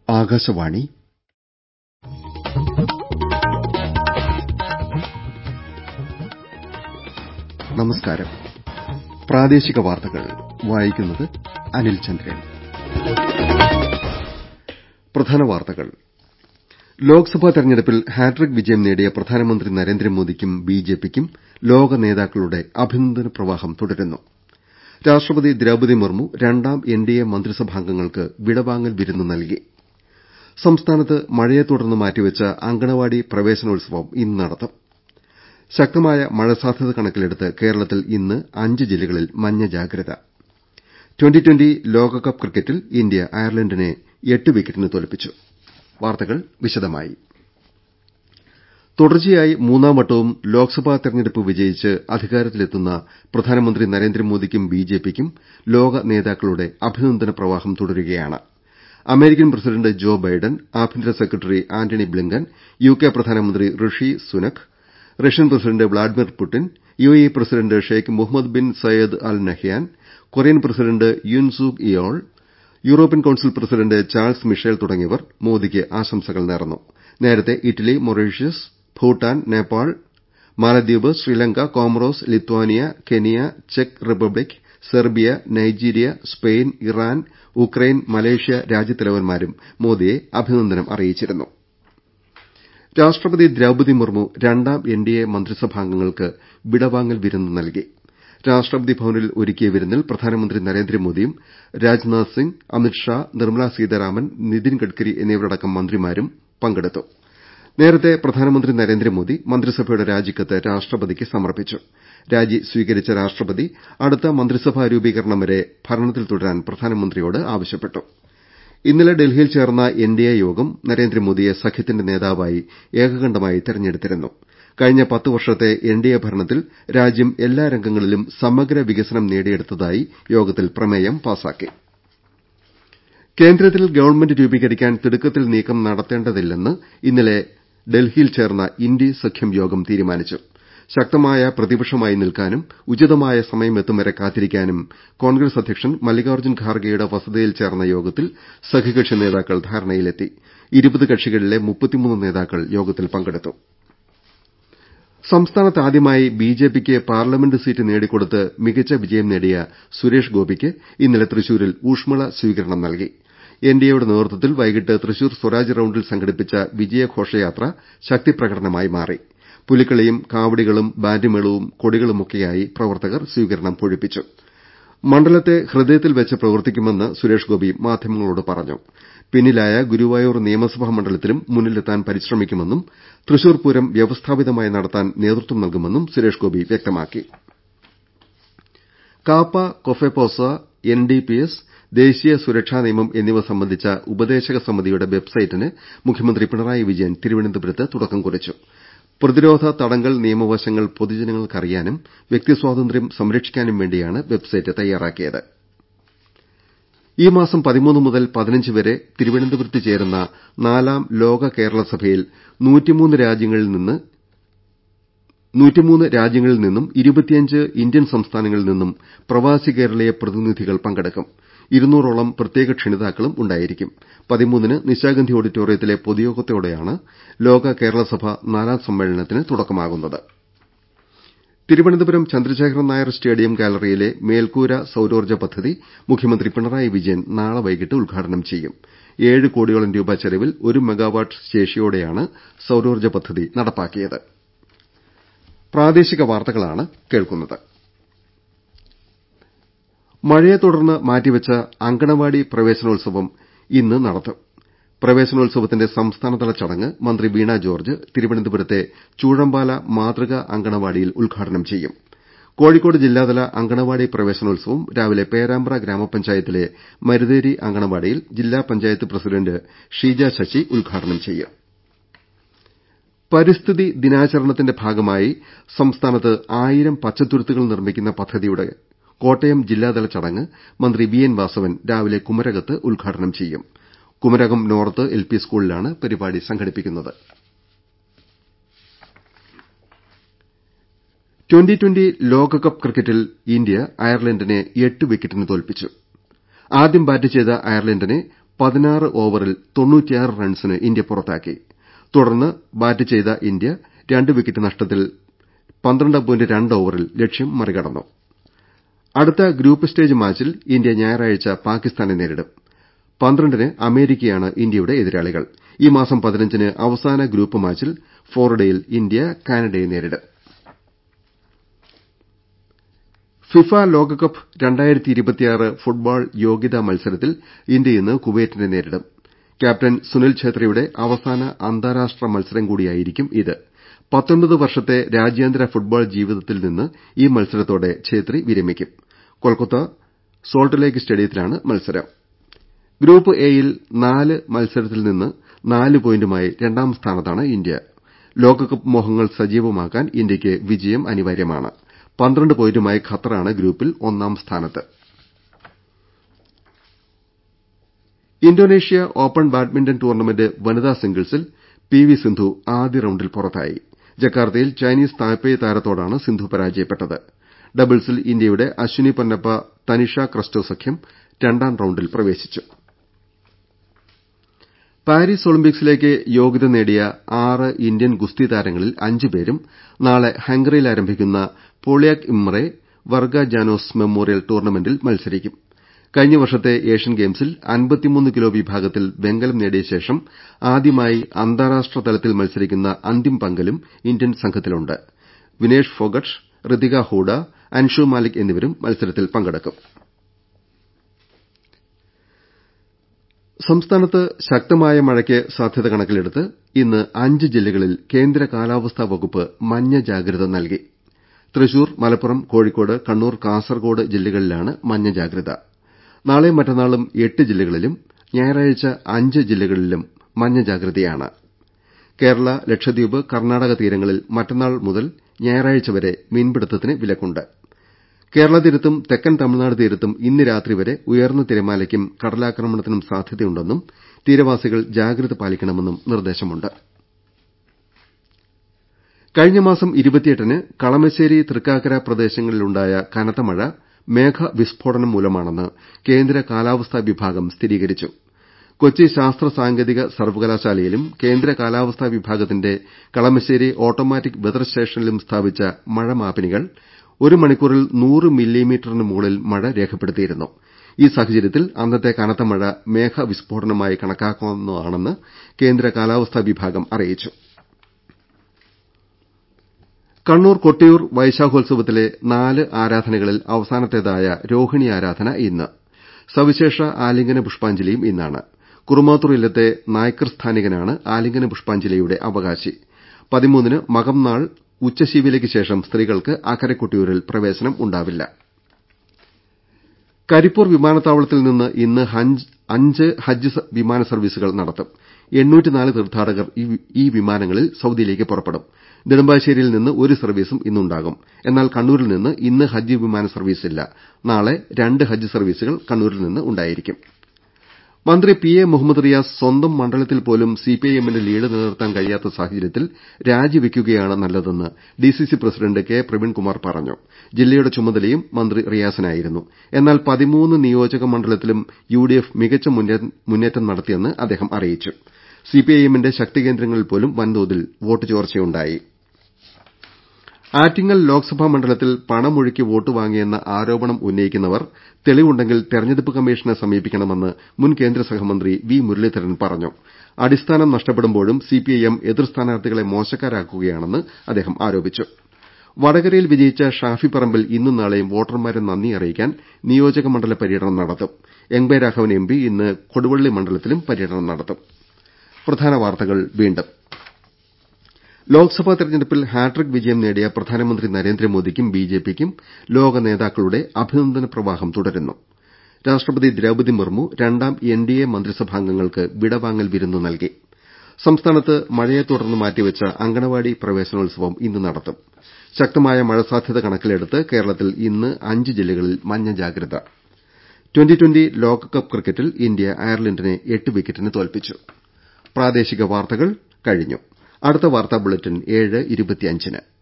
ആകാശവാണി നമസ്കാരം പ്രാദേശിക വാർത്തകൾ വായിക്കുന്നത് അനിൽ ചന്ദ്രൻ പ്രധാന വാർത്തകൾ ലോക്സഭാ തെരഞ്ഞെടുപ്പിൽ ഹാട്രിക് വിജയം നേടിയ പ്രധാനമന്ത്രി നരേന്ദ്രമോദിക്കും ബിജെപിക്കും ലോക നേതാക്കളുടെ അഭിനന്ദന പ്രവാഹം തുടരുന്നു രാഷ്ട്രപതി ദ്രൌപദി മുർമു രണ്ടാം എൻഡിഎ മന്ത്രിസഭാംഗങ്ങൾക്ക് വിടവാങ്ങൽ വിരുന്ന് നൽകി സംസ്ഥാനത്ത് മഴയെ തുടർന്ന് മാറ്റിവെച്ച അങ്കണവാടി പ്രവേശനോത്സവം ഇന്ന് നടത്തും ശക്തമായ മഴ സാധ്യത കണക്കിലെടുത്ത് കേരളത്തിൽ ഇന്ന് അഞ്ച് ജില്ലകളിൽ മഞ്ഞ ജാഗ്രത ട്വന്റി ട്വന്റി ലോകകപ്പ് ക്രിക്കറ്റിൽ ഇന്ത്യ അയർലന്റിനെ എട്ട് വിക്കറ്റിന് തോൽപ്പിച്ചു വാർത്തകൾ വിശദമായി തുടർച്ചയായി മൂന്നാം വട്ടവും ലോക്സഭാ തെരഞ്ഞെടുപ്പ് വിജയിച്ച് അധികാരത്തിലെത്തുന്ന പ്രധാനമന്ത്രി നരേന്ദ്രമോദിക്കും ബിജെപിക്കും ലോക നേതാക്കളുടെ അഭിനന്ദന പ്രവാഹം തുടരുകയാണ് അമേരിക്കൻ പ്രസിഡന്റ് ജോ ബൈഡൻ ആഭ്യന്തര സെക്രട്ടറി ആന്റണി ബ്ലിങ്കൻ യുകെ പ്രധാനമന്ത്രി Rishi Sunak Russian president Vladimir Putin UAE president Sheikh Mohamed bin Zayed Al Nahyan Korean president Yoon Suk Yeol European council president Charles Michel തുടങ്ങിയവർ മോദിക്ക് ആശംസകൾ നേർന്നു നേരത്തെ Italy Mauritius Bhutan Nepal Maldives Sri Lanka Comoros Lithuania Kenya ചെക്ക് Republic Serbia Nigeria Spain Iran Ukraine Malaysia രാജ്യത്തലവന്മാരും മോദിയെ അഭിനന്ദനം അറിയിച്ചിരുന്നു രാഷ്ട്രപതി ദ്രൌപദി മുർമു രണ്ടാം എൻഡിഎ മന്ത്രിസഭാംഗങ്ങൾക്ക് വിടവാങ്ങൽ വിരുന്ന് നൽകി രാഷ്ട്രപതി ഭവനിൽ ഒരുക്കിയ വിരുന്നിൽ പ്രധാനമന്ത്രി നരേന്ദ്രമോദിയും രാജ്നാഥ് സിംഗ് അമിത് ഷാ നിർമ്മലാ സീതാരാമൻ നിതിൻ ഗഡ്കരി എന്നിവരടക്കം മന്ത്രിമാരും പങ്കെടുത്തു നേരത്തെ പ്രധാനമന്ത്രി നരേന്ദ്രമോദി മന്ത്രിസഭയുടെ രാജിക്കത്ത് രാഷ്ട്രപതിക്ക് സമർപ്പിച്ചു രാജി സ്വീകരിച്ച രാഷ്ട്രപതി അടുത്ത മന്ത്രിസഭാ രൂപീകരണം വരെ ഭരണത്തിൽ തുടരാൻ പ്രധാനമന്ത്രിയോട് ആവശ്യപ്പെട്ടു ഇന്നലെ ഡൽഹിയിൽ ചേർന്ന എൻഡിഎ യോഗം നരേന്ദ്രമോദിയെ സഖ്യത്തിന്റെ നേതാവായി ഏകകണ്ഠമായി തെരഞ്ഞെടുത്തിരുന്നു കഴിഞ്ഞ പത്ത് വർഷത്തെ എൻഡിഎ ഭരണത്തിൽ രാജ്യം എല്ലാ രംഗങ്ങളിലും സമഗ്ര വികസനം നേടിയെടുത്തതായി യോഗത്തിൽ പ്രമേയം പാസാക്കി കേന്ദ്രത്തിൽ ഗവൺമെന്റ് രൂപീകരിക്കാൻ തിടുക്കത്തിൽ നീക്കം നടത്തേണ്ടതില്ലെന്ന് ഇന്നലെ ഡൽഹിയിൽ ചേർന്ന ഇന്ത്യ സഖ്യം യോഗം തീരുമാനിച്ചു ശക്തമായ പ്രതിപക്ഷമായി നിൽക്കാനും ഉചിതമായ സമയമെത്തും വരെ കാത്തിരിക്കാനും കോൺഗ്രസ് അധ്യക്ഷൻ മല്ലികാർജ്ജുൻ ഖാർഗെയുടെ വസതിയിൽ ചേർന്ന യോഗത്തിൽ സഖ്യകക്ഷി നേതാക്കൾ ധാരണയിലെത്തി ഇരുപത് കക്ഷികളിലെ നേതാക്കൾ യോഗത്തിൽ പങ്കെടുത്തു സംസ്ഥാനത്ത് ആദ്യമായി ബിജെപിക്ക് പാർലമെന്റ് സീറ്റ് നേടിക്കൊടുത്ത് മികച്ച വിജയം നേടിയ സുരേഷ് ഗോപിക്ക് ഇന്നലെ തൃശൂരിൽ ഊഷ്മള സ്വീകരണം നൽകി എൻഡിഎയുടെ നേതൃത്വത്തിൽ വൈകിട്ട് തൃശൂർ സ്വരാജ് റൌണ്ടിൽ സംഘടിപ്പിച്ച വിജയഘോഷയാത്ര ശക്തിപ്രകടനമായി മാറി പുലിക്കളിയും കാവടികളും ബാൻഡ്മേളവും കൊടികളുമൊക്കെയായി പ്രവർത്തകർ സ്വീകരണം പൊഴിപ്പിച്ചു മണ്ഡലത്തെ ഹൃദയത്തിൽ വെച്ച് പ്രവർത്തിക്കുമെന്ന് സുരേഷ് ഗോപി മാധ്യമങ്ങളോട് പറഞ്ഞു പിന്നിലായ ഗുരുവായൂർ നിയമസഭാ മണ്ഡലത്തിലും മുന്നിലെത്താൻ പരിശ്രമിക്കുമെന്നും തൃശൂർ പൂരം വ്യവസ്ഥാപിതമായി നടത്താൻ നേതൃത്വം നൽകുമെന്നും സുരേഷ് ഗോപി വ്യക്തമാക്കി കാപ്പ കൊഫെപോസ എൻഡിപിഎസ് ദേശീയ സുരക്ഷാ നിയമം എന്നിവ സംബന്ധിച്ച ഉപദേശക സമിതിയുടെ വെബ്സൈറ്റിന് മുഖ്യമന്ത്രി പിണറായി വിജയൻ തിരുവനന്തപുരത്ത് തുടക്കം കുറിച്ചു പ്രതിരോധ തടങ്കൽ നിയമവശങ്ങൾ പൊതുജനങ്ങൾക്കറിയാനും വ്യക്തിസ്വാതന്ത്ര്യം സംരക്ഷിക്കാനും വേണ്ടിയാണ് വെബ്സൈറ്റ് തയ്യാറാക്കിയത് ഈ മാസം പതിമൂന്ന് മുതൽ പതിനഞ്ച് വരെ തിരുവനന്തപുരത്ത് ചേരുന്ന നാലാം ലോക കേരള സഭയിൽ രാജ്യങ്ങളിൽ നിന്നും ഇരുപത്തിയഞ്ച് ഇന്ത്യൻ സംസ്ഥാനങ്ങളിൽ നിന്നും പ്രവാസി കേരളീയ പ്രതിനിധികൾ പങ്കെടുക്കും ഇരുന്നൂറോളം പ്രത്യേക ക്ഷണിതാക്കളും ഉണ്ടായിരിക്കും പതിമൂന്നിന് നിശാഗന്ധി ഓഡിറ്റോറിയത്തിലെ പൊതുയോഗത്തോടെയാണ് ലോക കേരള സഭ നാലാം സമ്മേളനത്തിന് തുടക്കമാകുന്നത് തിരുവനന്തപുരം ചന്ദ്രശേഖരൻ നായർ സ്റ്റേഡിയം ഗാലറിയിലെ മേൽക്കൂര സൌരോർജ്ജ പദ്ധതി മുഖ്യമന്ത്രി പിണറായി വിജയൻ നാളെ വൈകിട്ട് ഉദ്ഘാടനം ചെയ്യും ഏഴ് കോടിയോളം രൂപ ചെലവിൽ ഒരു മെഗാവാട്ട് ശേഷിയോടെയാണ് സൌരോർജ്ജ പദ്ധതി നടപ്പാക്കിയത് മഴയെ തുടർന്ന് മാറ്റിവെച്ച അങ്കണവാടി പ്രവേശനോത്സവം ഇന്ന് നടത്തും പ്രവേശനോത്സവത്തിന്റെ സംസ്ഥാനതല ചടങ്ങ് മന്ത്രി വീണ ജോർജ് തിരുവനന്തപുരത്തെ ചൂഴമ്പാല മാതൃകാ അങ്കണവാടിയിൽ ഉദ്ഘാടനം ചെയ്യും കോഴിക്കോട് ജില്ലാതല അങ്കണവാടി പ്രവേശനോത്സവം രാവിലെ പേരാമ്പ്ര ഗ്രാമപഞ്ചായത്തിലെ മരുതേരി അങ്കണവാടിയിൽ ജില്ലാ പഞ്ചായത്ത് പ്രസിഡന്റ് ഷീജ ശശി ഉദ്ഘാടനം ചെയ്യും പരിസ്ഥിതി ദിനാചരണത്തിന്റെ ഭാഗമായി സംസ്ഥാനത്ത് ആയിരം പച്ചത്തുരുത്തുകൾ നിർമ്മിക്കുന്ന പദ്ധതിയുടെ കോട്ടയം ജില്ലാതല ചടങ്ങ് മന്ത്രി വി എൻ വാസവൻ രാവിലെ കുമരകത്ത് ഉദ്ഘാടനം ചെയ്യും കുമരകം നോർത്ത് എൽപി സ്കൂളിലാണ് പരിപാടി സംഘടിപ്പിക്കുന്നത് ട്വന്റി ട്വന്റി ലോകകപ്പ് ക്രിക്കറ്റിൽ ഇന്ത്യ അയർലന്റിനെ എട്ട് വിക്കറ്റിന് തോൽപ്പിച്ചു ആദ്യം ബാറ്റ് ചെയ്ത അയർലന്റിനെ പതിനാറ് ഓവറിൽ റൺസിന് ഇന്ത്യ പുറത്താക്കി തുടർന്ന് ബാറ്റ് ചെയ്ത ഇന്ത്യ രണ്ട് വിക്കറ്റ് നഷ്ടത്തിൽ ഓവറിൽ ലക്ഷ്യം മറികടന്നു അടുത്ത ഗ്രൂപ്പ് സ്റ്റേജ് മാച്ചിൽ ഇന്ത്യ ഞായറാഴ്ച പാകിസ്ഥാനെ നേരിടും പന്ത്രണ്ടിന് അമേരിക്കയാണ് ഇന്ത്യയുടെ എതിരാളികൾ ഈ മാസം പതിനഞ്ചിന് അവസാന ഗ്രൂപ്പ് മാച്ചിൽ ഫ്ളോറിഡയിൽ ഇന്ത്യ കാനഡയെ നേരിടും ഫിഫ ലോകകപ്പ് ഫുട്ബോൾ യോഗ്യതാ മത്സരത്തിൽ ഇന്ത്യ ഇന്ന് കുവൈറ്റിനെ നേരിടും ക്യാപ്റ്റൻ സുനിൽ ഛേത്രിയുടെ അവസാന അന്താരാഷ്ട്ര മത്സരം കൂടിയായിരിക്കും ഇത് വർഷത്തെ രാജ്യാന്തര ഫുട്ബോൾ ജീവിതത്തിൽ നിന്ന് ഈ മത്സരത്തോടെ ഛേത്രി വിരമിക്കും കൊൽക്കത്ത സോൾട്ട് ലേക്ക് സ്റ്റേഡിയത്തിലാണ് മത്സരം ഗ്രൂപ്പ് എയിൽ നാല് മത്സരത്തിൽ നിന്ന് നാല് പോയിന്റുമായി രണ്ടാം സ്ഥാനത്താണ് ഇന്ത്യ ലോകകപ്പ് മോഹങ്ങൾ സജീവമാക്കാൻ ഇന്ത്യയ്ക്ക് വിജയം അനിവാര്യമാണ് പന്ത്രണ്ട് പോയിന്റുമായി ഖത്തറാണ് ഗ്രൂപ്പിൽ ഒന്നാം സ്ഥാനത്ത് ഇന്തോനേഷ്യ ഓപ്പൺ ബാഡ്മിന്റൺ ടൂർണമെന്റ് വനിതാ സിംഗിൾസിൽ പി വി സിന്ധു ആദ്യ റൌണ്ടിൽ പുറത്തായി ജക്കാർത്തയിൽ ചൈനീസ് തായ്പേയ് താരത്തോടാണ് സിന്ധു പരാജയപ്പെട്ടത് ഡബിൾസിൽ ഇന്ത്യയുടെ അശ്വിനി പൊന്നപ്പ തനിഷ ക്രസ്റ്റോ സഖ്യം രണ്ടാം റൌണ്ടിൽ പ്രവേശിച്ചു പാരീസ് ഒളിമ്പിക്സിലേക്ക് യോഗ്യത നേടിയ ആറ് ഇന്ത്യൻ ഗുസ്തി താരങ്ങളിൽ അഞ്ച് പേരും നാളെ ഹംഗറിയിൽ ആരംഭിക്കുന്ന പോളിയാക് ഇമ്രെ വർഗ ജാനോസ് മെമ്മോറിയൽ ടൂർണമെന്റിൽ മത്സരിക്കും കഴിഞ്ഞ വർഷത്തെ ഏഷ്യൻ ഗെയിംസിൽ കിലോ വിഭാഗത്തിൽ വെങ്കലം നേടിയ ശേഷം ആദ്യമായി അന്താരാഷ്ട്ര തലത്തിൽ മത്സരിക്കുന്ന അന്തിം പങ്കലും ഇന്ത്യൻ സംഘത്തിലുണ്ട് വിനേഷ് ഫോഗട്ട് ഋതിക ഹൂഡ അൻഷു മാലിക് എന്നിവരും മത്സരത്തിൽ പങ്കെടുക്കും സംസ്ഥാനത്ത് ശക്തമായ മഴയ്ക്ക് സാധ്യത കണക്കിലെടുത്ത് ഇന്ന് അഞ്ച് ജില്ലകളിൽ കേന്ദ്ര കാലാവസ്ഥാ വകുപ്പ് മഞ്ഞ ജാഗ്രത നൽകി തൃശൂർ മലപ്പുറം കോഴിക്കോട് കണ്ണൂർ കാസർകോട് ജില്ലകളിലാണ് മഞ്ഞ ജാഗ്രത നാളെയും മറ്റന്നാളും എട്ട് ജില്ലകളിലും ഞായറാഴ്ച അഞ്ച് ജില്ലകളിലും മഞ്ഞ ജാഗ്രതയാണ് കേരള ലക്ഷദ്വീപ് കർണാടക തീരങ്ങളിൽ മറ്റന്നാൾ മുതൽ ഞായറാഴ്ച വരെ മീൻപിടുത്തത്തിന് വിലക്കുണ്ട് കേരള തീരത്തും തെക്കൻ തമിഴ്നാട് തീരത്തും ഇന്ന് രാത്രി വരെ ഉയർന്ന തിരമാലയ്ക്കും കടലാക്രമണത്തിനും സാധ്യതയുണ്ടെന്നും തീരവാസികൾ ജാഗ്രത പാലിക്കണമെന്നും നിർദ്ദേശമുണ്ട് കഴിഞ്ഞ മാസം ന് കളമശ്ശേരി തൃക്കാക്കര പ്രദേശങ്ങളിലുണ്ടായ കനത്ത മഴ മേഘവിസ്ഫോടനം മൂലമാണെന്ന് കേന്ദ്ര കാലാവസ്ഥാ വിഭാഗം സ്ഥിരീകരിച്ചു കൊച്ചി ശാസ്ത്ര സാങ്കേതിക സർവകലാശാലയിലും കേന്ദ്ര കാലാവസ്ഥാ വിഭാഗത്തിന്റെ കളമശ്ശേരി ഓട്ടോമാറ്റിക് വെതർ സ്റ്റേഷനിലും സ്ഥാപിച്ച മഴ മാപിനികൾ ഒരു മണിക്കൂറിൽ നൂറ് മില്ലിമീറ്ററിന് മുകളിൽ മഴ രേഖപ്പെടുത്തിയിരുന്നു ഈ സാഹചര്യത്തിൽ അന്നത്തെ കനത്ത മഴ മേഘവിസ്ഫോടനമായി കണക്കാക്കാവുന്നതാണെന്ന് കേന്ദ്ര കാലാവസ്ഥാ വിഭാഗം അറിയിച്ചു കണ്ണൂർ കൊട്ടിയൂർ വൈശാഖോത്സവത്തിലെ നാല് ആരാധനകളിൽ അവസാനത്തേതായ രോഹിണി ആരാധന ഇന്ന് സവിശേഷ ആലിംഗന പുഷ്പാഞ്ജലിയും ഇന്നാണ് കുറുമാത്തൂർ ഇല്ലത്തെ നായ്ക്കർ സ്ഥാനികനാണ് ആലിംഗന പുഷ്പാഞ്ജലിയുടെ അവകാശി പതിമൂന്നിന് മകം നാൾ ഉച്ചശീവേലിക്ക് ശേഷം സ്ത്രീകൾക്ക് അക്കരെ കൊട്ടിയൂരിൽ പ്രവേശനം ഉണ്ടാവില്ല കരിപ്പൂർ വിമാനത്താവളത്തിൽ നിന്ന് ഇന്ന് അഞ്ച് ഹജ്ജ് വിമാന സർവീസുകൾ നടത്തും തീർത്ഥാടകർ ഈ വിമാനങ്ങളിൽ സൌദിയിലേക്ക് പുറപ്പെടും നെടുമ്പാശ്ശേരിയിൽ നിന്ന് ഒരു സർവീസും ഇന്നുണ്ടാകും എന്നാൽ കണ്ണൂരിൽ നിന്ന് ഇന്ന് ഹജ്ജ് വിമാന സർവീസില്ല നാളെ രണ്ട് ഹജ്ജ് സർവീസുകൾ കണ്ണൂരിൽ നിന്ന് ഉണ്ടായിരിക്കും മന്ത്രി പി എ മുഹമ്മദ് റിയാസ് സ്വന്തം മണ്ഡലത്തിൽ പോലും സിപിഐഎമ്മിന് ലീഡ് നിലനിർത്താൻ കഴിയാത്ത സാഹചര്യത്തിൽ രാജിവെക്കുകയാണ് നല്ലതെന്ന് ഡിസിസി പ്രസിഡന്റ് കെ പ്രവീൺകുമാർ പറഞ്ഞു ജില്ലയുടെ ചുമതലയും മന്ത്രി റിയാസിനായിരുന്നു എന്നാൽ പതിമൂന്ന് നിയോജക മണ്ഡലത്തിലും യുഡിഎഫ് മികച്ച മുന്നേറ്റം നടത്തിയെന്ന് അദ്ദേഹം അറിയിച്ചു സിപിഐഎമ്മിന്റെ ശക്തി കേന്ദ്രങ്ങളിൽ പോലും വൻതോതിൽ വോട്ട് ചോർച്ചയുണ്ടായി ആറ്റിങ്ങൽ ലോക്സഭാ മണ്ഡലത്തിൽ പണമൊഴുക്കി വോട്ട് വാങ്ങിയെന്ന ആരോപണം ഉന്നയിക്കുന്നവർ തെളിവുണ്ടെങ്കിൽ തെരഞ്ഞെടുപ്പ് കമ്മീഷനെ സമീപിക്കണമെന്ന് മുൻ കേന്ദ്ര സഹമന്ത്രി വി മുരളീധരൻ പറഞ്ഞു അടിസ്ഥാനം നഷ്ടപ്പെടുമ്പോഴും സിപിഐഎം എതിർ സ്ഥാനാർത്ഥികളെ മോശക്കാരാക്കുകയാണെന്ന് അദ്ദേഹം ആരോപിച്ചു വടകരയിൽ വിജയിച്ച ഷാഫി പറമ്പിൽ ഇന്നും നാളെയും വോട്ടർമാരെ നന്ദി അറിയിക്കാൻ നിയോജക മണ്ഡല പര്യടനം നടത്തും എം കെ രാഘവൻ എംപി ഇന്ന് കൊടുവള്ളി മണ്ഡലത്തിലും പര്യടനം നടത്തും ലോക്സഭാ തെരഞ്ഞെടുപ്പിൽ ഹാട്രിക് വിജയം നേടിയ പ്രധാനമന്ത്രി നരേന്ദ്രമോദിക്കും ബിജെപിക്കും ലോക നേതാക്കളുടെ അഭിനന്ദന പ്രവാഹം തുടരുന്നു രാഷ്ട്രപതി ദ്രൌപദി മുർമു രണ്ടാം എൻഡിഎ മന്ത്രിസഭാംഗങ്ങൾക്ക് വിടവാങ്ങൽ വിരുന്ന് നൽകി സംസ്ഥാനത്ത് മഴയെ തുടർന്ന് മാറ്റിവെച്ച അങ്കണവാടി പ്രവേശനോത്സവം ഇന്ന് നടത്തും ശക്തമായ മഴ സാധ്യത കണക്കിലെടുത്ത് കേരളത്തിൽ ഇന്ന് അഞ്ച് ജില്ലകളിൽ മഞ്ഞ ജാഗ്രത ട്വന്റി ട്വന്റി ലോകകപ്പ് ക്രിക്കറ്റിൽ ഇന്ത്യ അയർലൻഡിനെ എട്ട് വിക്കറ്റിന് തോൽപ്പിച്ചു അടുത്ത വാർത്താ ബുള്ളറ്റിൻ ഏഴ് ഇരുപത്തിയഞ്ചിന്